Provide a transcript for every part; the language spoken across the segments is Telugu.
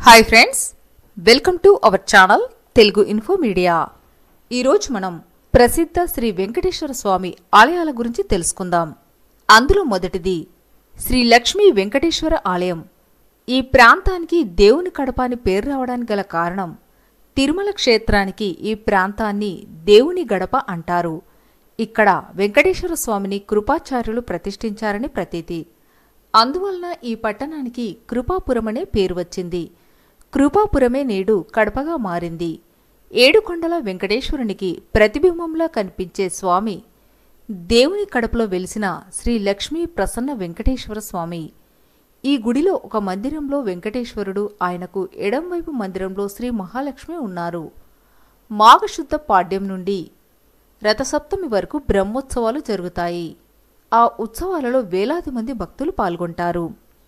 hi friends welcome to our channel Telugu info media ఈరోజు మనం ప్రసిద్ధ శ్రీ వెంకటేశ్వర స్వామి ఆలయాల గురించి తెలుసుకుందాం అందులో మొదటిది శ్రీ లక్ష్మీ వెంకటేశ్వర ఆలయం ఈ ప్రాంతానికి దేవుని కడప అని పేరు రావడానికి గల కారణం తిరుమల క్షేత్రానికి ఈ ప్రాంతాన్ని దేవుని గడప అంటారు ఇక్కడ వెంకటేశ్వర స్వామిని కృపాచార్యులు ప్రతిష్ఠించారని ప్రతీతి అందువలన ఈ పట్టణానికి కృపాపురమనే పేరు వచ్చింది కృపాపురమే నేడు కడపగా మారింది ఏడుకొండల వెంకటేశ్వరునికి ప్రతిబింబంలా కనిపించే స్వామి దేవుని కడపలో వెలిసిన శ్రీ లక్ష్మీ ప్రసన్న వెంకటేశ్వర స్వామి ఈ గుడిలో ఒక మందిరంలో వెంకటేశ్వరుడు ఆయనకు ఎడంవైపు మందిరంలో శ్రీ మహాలక్ష్మి ఉన్నారు మాఘశుద్ధ పాడ్యం నుండి రథసప్తమి వరకు బ్రహ్మోత్సవాలు జరుగుతాయి ఆ ఉత్సవాలలో వేలాది మంది భక్తులు పాల్గొంటారు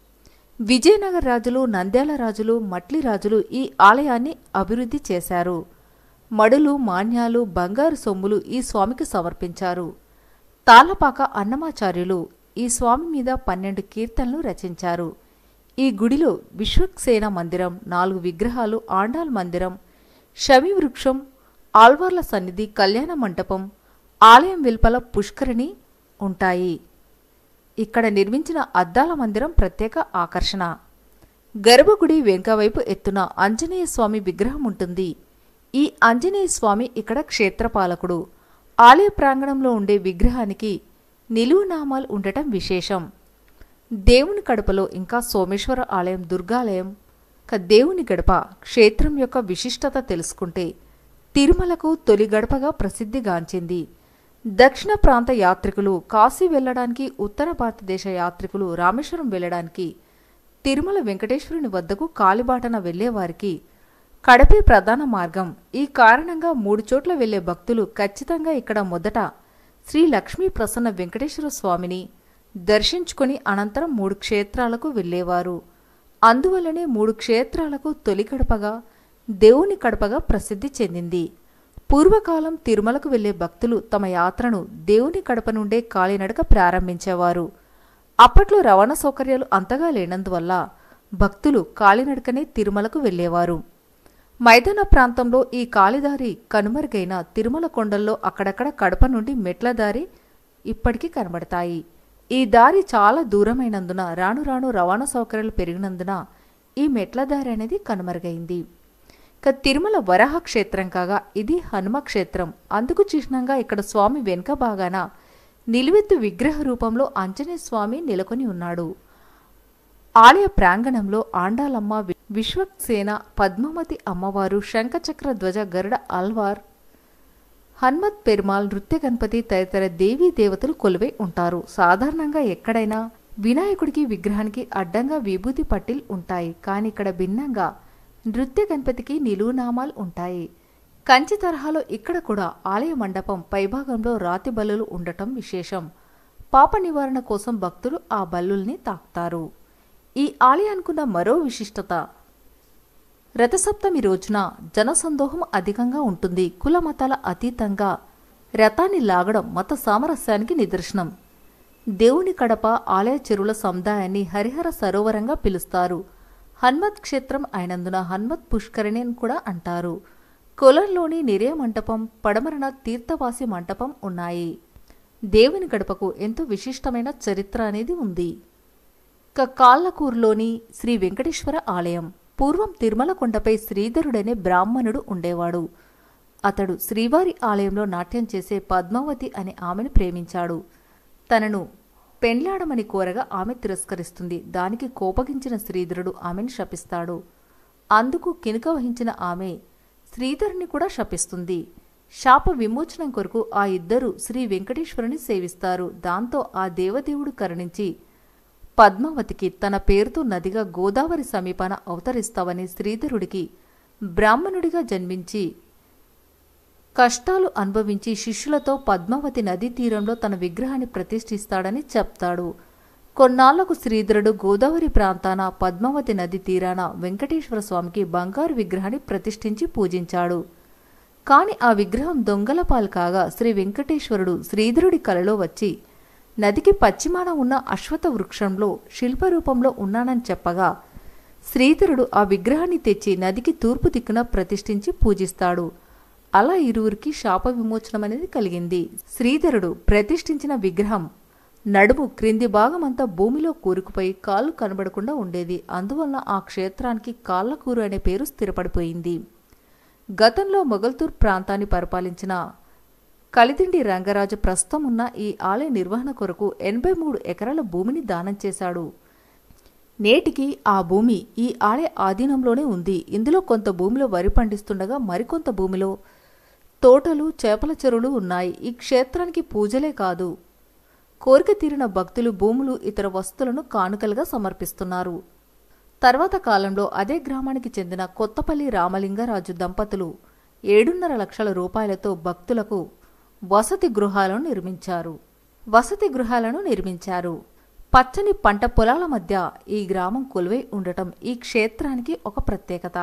విజయనగర రాజులు నంద్యాల రాజులు మట్లి రాజులు ఈ ఆలయాన్ని అభివృద్ధి చేశారు మడులు మాన్యాలు బంగారు సొమ్ములు ఈ స్వామికి సమర్పించారు తాళ్లపాక అన్నమాచార్యులు ఈ స్వామి మీద పన్నెండు కీర్తనలు రచించారు ఈ గుడిలో విశ్వక్సేన మందిరం నాలుగు విగ్రహాలు ఆండాల్ మందిరం శమి వృక్షం ఆల్వార్ల సన్నిధి కళ్యాణ మంటపం ఆలయం వెలుపల పుష్కరిణి ఉంటాయి ఇక్కడ నిర్మించిన అద్దాల మందిరం ప్రత్యేక ఆకర్షణ గర్భగుడి వెంకవైపు ఎత్తున ఆంజనేయ స్వామి విగ్రహం ఉంటుంది ఈ ఆంజనేయ స్వామి ఇక్కడ క్షేత్రపాలకుడు ఆలయ ప్రాంగణంలో ఉండే విగ్రహానికి నిలువు నామాలు ఉండటం విశేషం దేవుని కడపలో ఇంకా సోమేశ్వర ఆలయం దుర్గాలయం క దేవుని గడప క్షేత్రం యొక్క విశిష్టత తెలుసుకుంటే తిరుమలకు తొలి గడపగా ప్రసిద్ధిగాంచింది దక్షిణ ప్రాంత యాత్రికులు కాశీ వెళ్ళడానికి ఉత్తర భారతదేశ యాత్రికులు రామేశ్వరం వెళ్ళడానికి తిరుమల వెంకటేశ్వరుని వద్దకు కాలిబాటన వెళ్లేవారికి కడపే ప్రధాన మార్గం ఈ కారణంగా మూడు చోట్ల వెళ్లే భక్తులు ఖచ్చితంగా ఇక్కడ మొదట శ్రీ లక్ష్మీ ప్రసన్న వెంకటేశ్వర స్వామిని దర్శించుకుని అనంతరం మూడు క్షేత్రాలకు వెళ్లేవారు అందువల్లనే మూడు క్షేత్రాలకు తొలి కడపగా దేవుని కడపగా ప్రసిద్ధి చెందింది పూర్వకాలం తిరుమలకు వెళ్లే భక్తులు తమ యాత్రను దేవుని కడప నుండే కాలినడక ప్రారంభించేవారు అప్పట్లో రవాణా సౌకర్యాలు అంతగా లేనందువల్ల భక్తులు కాలినడకనే తిరుమలకు వెళ్లేవారు మైదాన ప్రాంతంలో ఈ కాలిదారి కనుమరుగైన తిరుమల కొండల్లో అక్కడక్కడ కడప నుండి మెట్ల దారి ఇప్పటికీ కనబడతాయి ఈ దారి చాలా దూరమైనందున రాను రాను రవాణా సౌకర్యాలు పెరిగినందున ఈ మెట్ల దారి అనేది కనుమరుగైంది ఇక తిరుమల వరాహ క్షేత్రం కాగా ఇది హనుమ క్షేత్రం అందుకు చిహ్నంగా ఇక్కడ స్వామి వెనుక భాగాన నిలువెత్తు విగ్రహ రూపంలో ఆంజనేయ స్వామి నెలకొని ఉన్నాడు ఆలయ ప్రాంగణంలో ఆండాలమ్మ వి- విశ్వక్సేన పద్మావతి అమ్మవారు శంఖచక్ర ధ్వజ గరుడ అల్వార్ హన్మత్ పెరుమాల్ నృత్య గణపతి తదితర దేవీ దేవతలు కొలువై ఉంటారు సాధారణంగా ఎక్కడైనా వినాయకుడికి విగ్రహానికి అడ్డంగా విభూతి పట్టిల్ ఉంటాయి కానీ ఇక్కడ భిన్నంగా నృత్య గణపతికి నిలువునామాలు ఉంటాయి కంచి తరహాలో ఇక్కడ కూడా ఆలయ మండపం పైభాగంలో రాతి బల్లులు ఉండటం విశేషం పాప నివారణ కోసం భక్తులు ఆ బల్లుల్ని తాకుతారు ఈ ఆలయానికున్న మరో విశిష్టత రథసప్తమి రోజున జనసందోహం అధికంగా ఉంటుంది కుల మతాల అతీతంగా రథాన్ని లాగడం మత సామరస్యానికి నిదర్శనం దేవుని కడప ఆలయ చెరువుల సముదాయాన్ని హరిహర సరోవరంగా పిలుస్తారు హన్మత్ క్షేత్రం అయినందున హన్మత్ పుష్కరిణి అని కూడా అంటారు కొలంలోని నిరే మంటపం పడమరన తీర్థవాసి మంటపం ఉన్నాయి దేవుని గడపకు ఎంతో విశిష్టమైన చరిత్ర అనేది ఉంది ఇక కాళ్ళకూరులోని శ్రీ వెంకటేశ్వర ఆలయం పూర్వం తిరుమల కొండపై శ్రీధరుడనే బ్రాహ్మణుడు ఉండేవాడు అతడు శ్రీవారి ఆలయంలో నాట్యం చేసే పద్మావతి అనే ఆమెను ప్రేమించాడు తనను పెండ్లాడమని కోరగా ఆమె తిరస్కరిస్తుంది దానికి కోపగించిన శ్రీధరుడు ఆమెను శపిస్తాడు అందుకు కినుక వహించిన ఆమె శ్రీధరుని కూడా శపిస్తుంది శాప విమోచనం కొరకు ఆ ఇద్దరు శ్రీ వెంకటేశ్వరుని సేవిస్తారు దాంతో ఆ దేవదేవుడు కరుణించి పద్మావతికి తన పేరుతో నదిగా గోదావరి సమీపాన అవతరిస్తావని శ్రీధరుడికి బ్రాహ్మణుడిగా జన్మించి కష్టాలు అనుభవించి శిష్యులతో పద్మావతి నదీ తీరంలో తన విగ్రహాన్ని ప్రతిష్ఠిస్తాడని చెప్తాడు కొన్నాళ్లకు శ్రీధరుడు గోదావరి ప్రాంతాన పద్మావతి నది తీరాన వెంకటేశ్వర స్వామికి బంగారు విగ్రహాన్ని ప్రతిష్ఠించి పూజించాడు కాని ఆ విగ్రహం దొంగల పాలు కాగా శ్రీ వెంకటేశ్వరుడు శ్రీధరుడి కలలో వచ్చి నదికి పశ్చిమాన ఉన్న అశ్వత్థ వృక్షంలో శిల్పరూపంలో ఉన్నానని చెప్పగా శ్రీధరుడు ఆ విగ్రహాన్ని తెచ్చి నదికి తూర్పు దిక్కున ప్రతిష్ఠించి పూజిస్తాడు అలా ఇరువురికి శాప విమోచనం అనేది కలిగింది శ్రీధరుడు ప్రతిష్ఠించిన విగ్రహం నడుము క్రింది భాగమంతా భూమిలో కూరుకుపోయి కాళ్ళు కనబడకుండా ఉండేది అందువలన ఆ క్షేత్రానికి కాళ్ళకూరు అనే పేరు స్థిరపడిపోయింది గతంలో మొగల్తూర్ ప్రాంతాన్ని పరిపాలించిన కలిదిండి రంగరాజు ప్రస్తుతం ఉన్న ఈ ఆలయ నిర్వహణ కొరకు ఎనభై మూడు ఎకరాల భూమిని దానం చేశాడు నేటికి ఆ భూమి ఈ ఆలయ ఆధీనంలోనే ఉంది ఇందులో కొంత భూమిలో వరి పండిస్తుండగా మరికొంత భూమిలో తోటలు చేపల చెరువులు ఉన్నాయి ఈ క్షేత్రానికి పూజలే కాదు కోరిక తీరిన భక్తులు భూములు ఇతర వస్తువులను కానుకలుగా సమర్పిస్తున్నారు తర్వాత కాలంలో అదే గ్రామానికి చెందిన కొత్తపల్లి రామలింగరాజు దంపతులు ఏడున్నర లక్షల రూపాయలతో భక్తులకు వసతి గృహాలను నిర్మించారు వసతి గృహాలను నిర్మించారు పచ్చని పంట పొలాల మధ్య ఈ గ్రామం కొలువై ఉండటం ఈ క్షేత్రానికి ఒక ప్రత్యేకత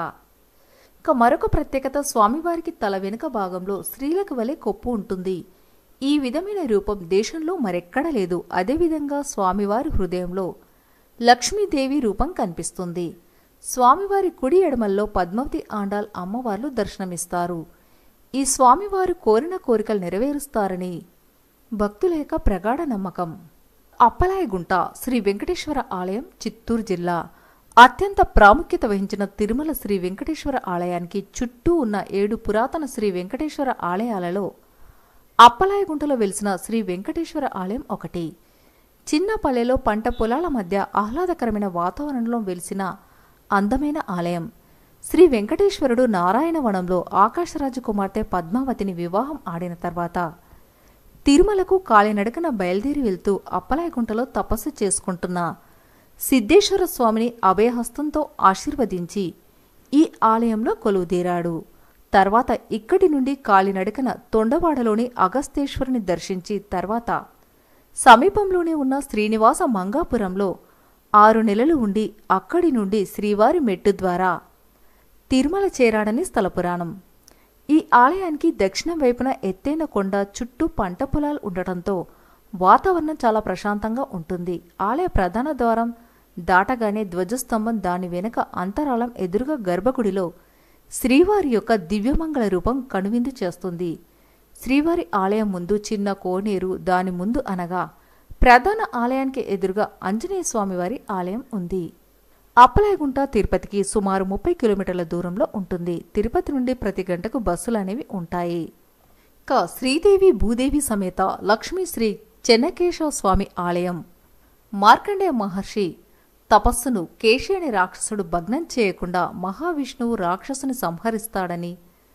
ఇక మరొక ప్రత్యేకత స్వామివారికి తల వెనుక భాగంలో స్త్రీలకు వలె కొప్పు ఉంటుంది ఈ విధమైన రూపం దేశంలో మరెక్కడ లేదు అదేవిధంగా స్వామివారి హృదయంలో లక్ష్మీదేవి రూపం కనిపిస్తుంది స్వామివారి కుడి ఎడమల్లో పద్మావతి ఆండాల్ అమ్మవార్లు దర్శనమిస్తారు ఈ స్వామివారు కోరిన కోరికలు నెరవేరుస్తారని భక్తుల యొక్క ప్రగాఢ నమ్మకం అప్పలాయగుంట శ్రీ వెంకటేశ్వర ఆలయం చిత్తూరు జిల్లా అత్యంత ప్రాముఖ్యత వహించిన తిరుమల శ్రీ వెంకటేశ్వర ఆలయానికి చుట్టూ ఉన్న ఏడు పురాతన శ్రీ వెంకటేశ్వర ఆలయాలలో అప్పలాయగుంటలో వెలిసిన శ్రీ వెంకటేశ్వర ఆలయం ఒకటి చిన్న పల్లెలో పంట పొలాల మధ్య ఆహ్లాదకరమైన వాతావరణంలో వెలిసిన అందమైన ఆలయం శ్రీ వెంకటేశ్వరుడు నారాయణవనంలో ఆకాశరాజు కుమార్తె పద్మావతిని వివాహం ఆడిన తర్వాత తిరుమలకు కాలినడకన బయలుదేరి వెళ్తూ అప్పలాయగుంటలో తపస్సు చేసుకుంటున్న సిద్ధేశ్వర స్వామిని అభయహస్తంతో ఆశీర్వదించి ఈ ఆలయంలో కొలువుదీరాడు తర్వాత ఇక్కడి నుండి కాలినడకన తొండవాడలోని అగస్తేశ్వరుని దర్శించి తర్వాత సమీపంలోనే ఉన్న శ్రీనివాస మంగాపురంలో ఆరు నెలలు ఉండి అక్కడి నుండి శ్రీవారి మెట్టు ద్వారా తిరుమల చేరాడని స్థల పురాణం ఈ ఆలయానికి దక్షిణం వైపున ఎత్తైన కొండ చుట్టూ పంట పొలాలు ఉండటంతో వాతావరణం చాలా ప్రశాంతంగా ఉంటుంది ఆలయ ప్రధాన ద్వారం దాటగానే ధ్వజస్తంభం దాని వెనుక అంతరాళం ఎదురుగా గర్భగుడిలో శ్రీవారి యొక్క దివ్యమంగళ రూపం కనువిందు చేస్తుంది శ్రీవారి ఆలయం ముందు చిన్న కోనేరు దాని ముందు అనగా ప్రధాన ఆలయానికి ఎదురుగా ఆంజనేయ స్వామివారి ఆలయం ఉంది అప్పలాయగుంట తిరుపతికి సుమారు ముప్పై కిలోమీటర్ల దూరంలో ఉంటుంది తిరుపతి నుండి ప్రతి గంటకు బస్సులు అనేవి ఉంటాయి ఇక శ్రీదేవి భూదేవి సమేత లక్ష్మీ శ్రీ చెన్నకేశవ స్వామి ఆలయం మార్కండేయ మహర్షి తపస్సును కేశి అనే రాక్షసుడు భగ్నం చేయకుండా మహావిష్ణువు రాక్షసుని సంహరిస్తాడని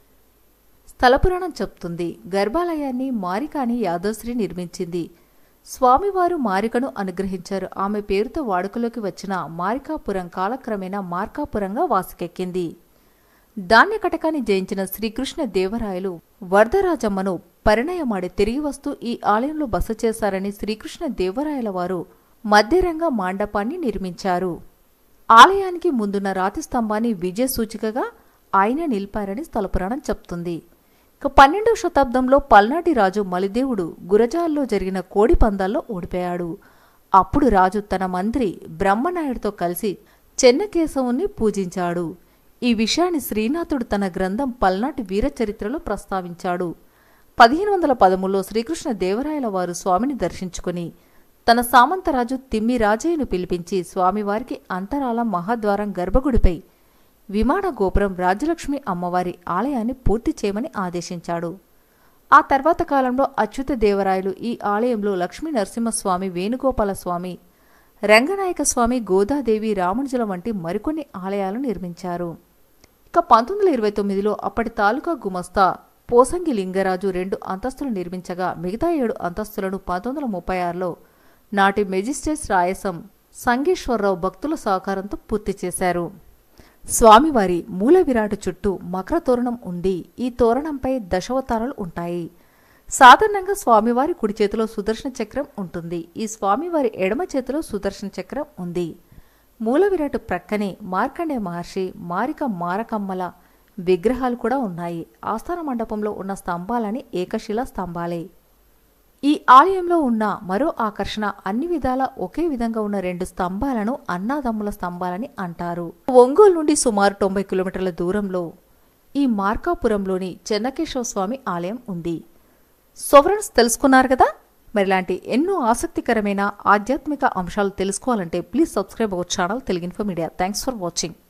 స్థలపురాణం చెప్తుంది గర్భాలయాన్ని మారికాని యాదశ్రీ నిర్మించింది స్వామివారు మారికను అనుగ్రహించారు ఆమె పేరుతో వాడుకలోకి వచ్చిన మారికాపురం కాలక్రమేణా మార్కాపురంగా వాసికెక్కింది ధాన్యకటకాన్ని జయించిన శ్రీకృష్ణ దేవరాయలు వరదరాజమ్మను పరిణయమాడి తిరిగి వస్తూ ఈ ఆలయంలో బస చేశారని శ్రీకృష్ణ దేవరాయల వారు మధ్యరంగ మాండపాన్ని నిర్మించారు ఆలయానికి ముందున్న రాతి స్తంభాన్ని విజయ సూచికగా ఆయన నిలిపారని స్థలపురాణం చెప్తుంది ఇక పన్నెండవ శతాబ్దంలో పల్నాటి రాజు మలిదేవుడు గురజాల్లో జరిగిన కోడి పందాల్లో ఓడిపోయాడు అప్పుడు రాజు తన మంత్రి బ్రహ్మనాయుడితో కలిసి చెన్నకేశవుని పూజించాడు ఈ విషయాన్ని శ్రీనాథుడు తన గ్రంథం పల్నాటి వీర చరిత్రలో ప్రస్తావించాడు పదిహేను వందల పదమూడులో శ్రీకృష్ణ దేవరాయల వారు స్వామిని దర్శించుకుని తన సామంతరాజు తిమ్మి రాజయ్యను పిలిపించి స్వామివారికి అంతరాల మహాద్వారం గర్భగుడిపై విమాన గోపురం రాజ్యలక్ష్మి అమ్మవారి ఆలయాన్ని పూర్తి చేయమని ఆదేశించాడు ఆ తర్వాత కాలంలో అచ్యుత దేవరాయలు ఈ ఆలయంలో లక్ష్మీ నరసింహస్వామి వేణుగోపాల స్వామి రంగనాయక స్వామి గోదాదేవి రామణుజుల వంటి మరికొన్ని ఆలయాలు నిర్మించారు ఇక పంతొమ్మిది వందల ఇరవై తొమ్మిదిలో అప్పటి తాలూకా గుమస్తా పోసంగి లింగరాజు రెండు అంతస్తులు నిర్మించగా మిగతా ఏడు అంతస్తులను పంతొమ్మిది వందల ముప్పై ఆరులో నాటి మెజిస్ట్రేట్స్ రాయసం సంగేశ్వరరావు భక్తుల సహకారంతో పూర్తి చేశారు స్వామివారి మూల విరాటు చుట్టూ మకర తోరణం ఉంది ఈ తోరణంపై దశావతారాలు ఉంటాయి సాధారణంగా స్వామివారి కుడి చేతిలో సుదర్శన చక్రం ఉంటుంది ఈ స్వామివారి ఎడమ చేతిలో సుదర్శన చక్రం ఉంది మూల విరాటు ప్రక్కనే మార్కండే మహర్షి మారిక మారకమ్మల విగ్రహాలు కూడా ఉన్నాయి ఆస్థాన మండపంలో ఉన్న స్తంభాలని ఏకశిలా స్తంభాలే ఈ ఆలయంలో ఉన్న మరో ఆకర్షణ అన్ని విధాల ఒకే విధంగా ఉన్న రెండు స్తంభాలను అన్నాదమ్ముల స్తంభాలని అంటారు ఒంగోలు నుండి సుమారు తొంభై కిలోమీటర్ల దూరంలో ఈ మార్కాపురంలోని చెన్నకేశవ స్వామి ఆలయం ఉంది సో ఫ్రెండ్స్ తెలుసుకున్నారు కదా మరి ఇలాంటి ఎన్నో ఆసక్తికరమైన ఆధ్యాత్మిక అంశాలు తెలుసుకోవాలంటే please subscribe our channel Telugu info media thanks for watching